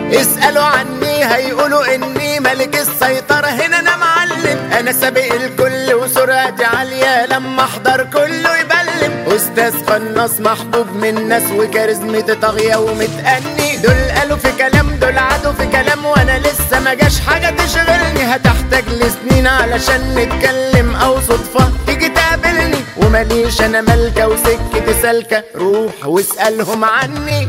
اسألوا عني هيقولوا اني ملك السيطرة هنا انا معلم انا سابق الكل وسرعتي عالية لما احضر كله يبلم استاذ قناص محبوب من الناس وكاريزمتي طاغية ومتأني دول قالوا في كلام دول عادوا في كلام وانا لسه ما جاش حاجة تشغلني هتحتاج لسنين علشان نتكلم او صدفة تيجي تقابلني ومليش انا ملكة وسكتي سالكة روح واسألهم عني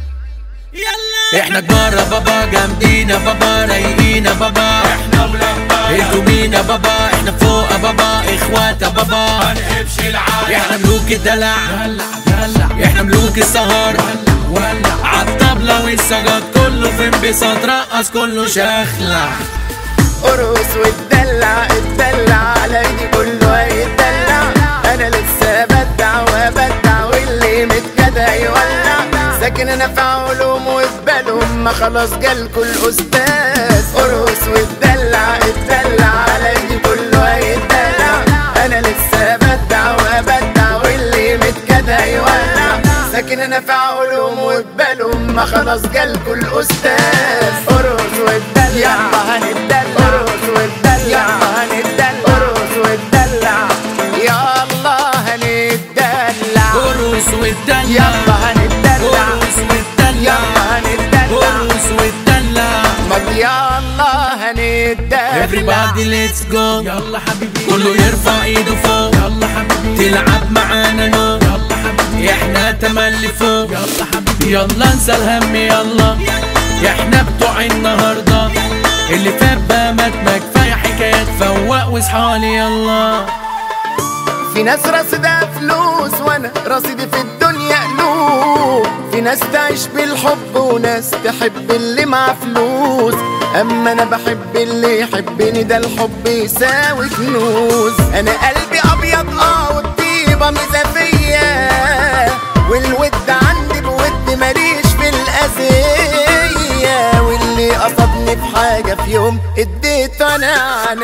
احنا كبار يا بابا جامدين يا بابا رايقين يا بابا احنا ولما انتوا مين يا بابا احنا فوق يا بابا اخوات يا بابا هنقفش العالم احنا ملوك الدلع احنا ملوك السهر عالطبلة والسجاد كله في انبساط رقص كله شخلع ارقص واتدلع اتدلع على ايدي كله هيتدلع انا لسه بدع وبدع واللي متجدع يولع ساكن انا في علوم وفي بالهم ما خلاص جالكوا الاستاذ ارقص واتدلع اتدلع على ايدي كله هيتدلع انا لسه بدع وبدع واللي متجدع يولع ساكن انا في علوم وفي بالهم ما خلاص جالكوا الاستاذ ارقص واتدلع يلا هنتدلع ارقص واتدلع هنتدلع ارقص واتدلع يلا هنتدلع ارقص والدلع يلا هنتدلع ارقص والدلع يلا هنتدلع ارقص والدلع ما يلا هنتدلع everybody let's go يلا حبيبي كله يرفع ايده فوق يلا حبيبي تلعب معانا نو يلا حبيبي احنا تملي فوق يلا حبيبي يلا انسى الهم يلا احنا بتوع النهارده اللي فات بقى مات ما كفايه حكايات فوق واصحالي يلا في ناس رصيدها فلوس وانا رصيدي في الدنيا قلوب في ناس تعيش بالحب وناس تحب اللي مع فلوس اما انا بحب اللي يحبني ده الحب يساوي كنوز انا قلبي ابيض اه والطيبه ميزه فيا والود عندي بود ماليش في الاذيه واللي قصدني في حاجه في يوم اديت انا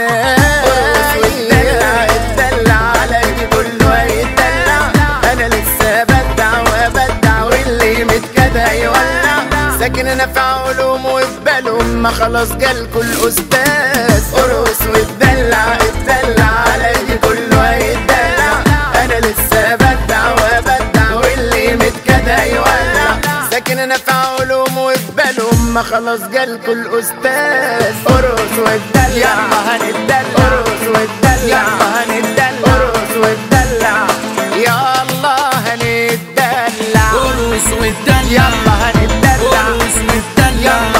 عناية اتدلع على ايدي كله هيتدلع انا لسه بدع وبدع واللي متكدع يولع ساكن انا في علوم وفي بالهم ما خلاص جالكوا الاستاذ ارقص واتدلع اتدلع على ايدي كله هيتدلع انا لسه بدع وبدع واللي متكدع يولع ساكن انا في علوم وفي بالهم ما خلاص جالكوا الاستاذ ارقص واتدلع يلا هنتدلع ارقص واتدلع يلا هنتدلع ارقص واتدلع يلا هنتدلع ارقص والدلع يلا هنتدلع ارقص والدلع يلا